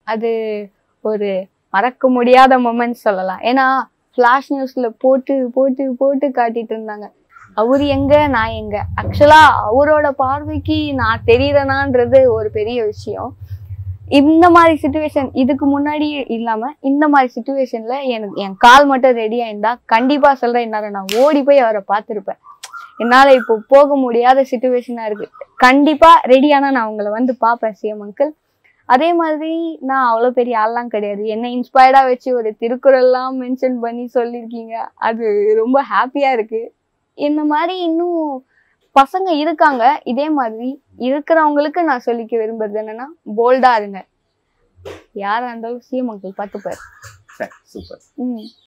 அது ஒரு மறக்க முடியாத மொமெண்ட் சொல்லலாம் ஏன்னா ஃப்ளாஷ் நியூஸ்ல போட்டு போட்டு போட்டு காட்டிட்டு இருந்தாங்க அவர் எங்க நான் எங்க ஆக்சுவலா அவரோட பார்வைக்கு நான் தெரியறேனான்றது ஒரு பெரிய விஷயம் இந்த மாதிரி சுச்சுவேஷன் இதுக்கு முன்னாடி இல்லாம இந்த மாதிரி சுச்சுவேஷன்ல எனக்கு என் கால் மட்டும் ரெடியா இருந்தா கண்டிப்பா சொல்றேன் என்னால நான் ஓடி போய் அவரை பார்த்திருப்பேன் என்னால இப்போ போக முடியாத சுச்சுவேஷனா இருக்கு கண்டிப்பா ரெடியானா நான் உங்களை வந்து பார்ப்பேன் சிஎம் அங்கிள் அதே மாதிரி நான் அவ்வளோ பெரிய ஆள்லாம் கிடையாது என்னை இன்ஸ்பயர்டா வச்சு ஒரு திருக்குறள்லாம் மென்ஷன் பண்ணி சொல்லியிருக்கீங்க அது ரொம்ப ஹாப்பியா இருக்கு இந்த மாதிரி இன்னும் பசங்க இருக்காங்க இதே மாதிரி இருக்கிறவங்களுக்கு நான் சொல்லிக்க விரும்புறது என்னன்னா போல்டா இருங்க யாரா இருந்தாலும் சிஎம் அங்கிள் பார்த்துப்பாரு சரி சூப்பர் ம்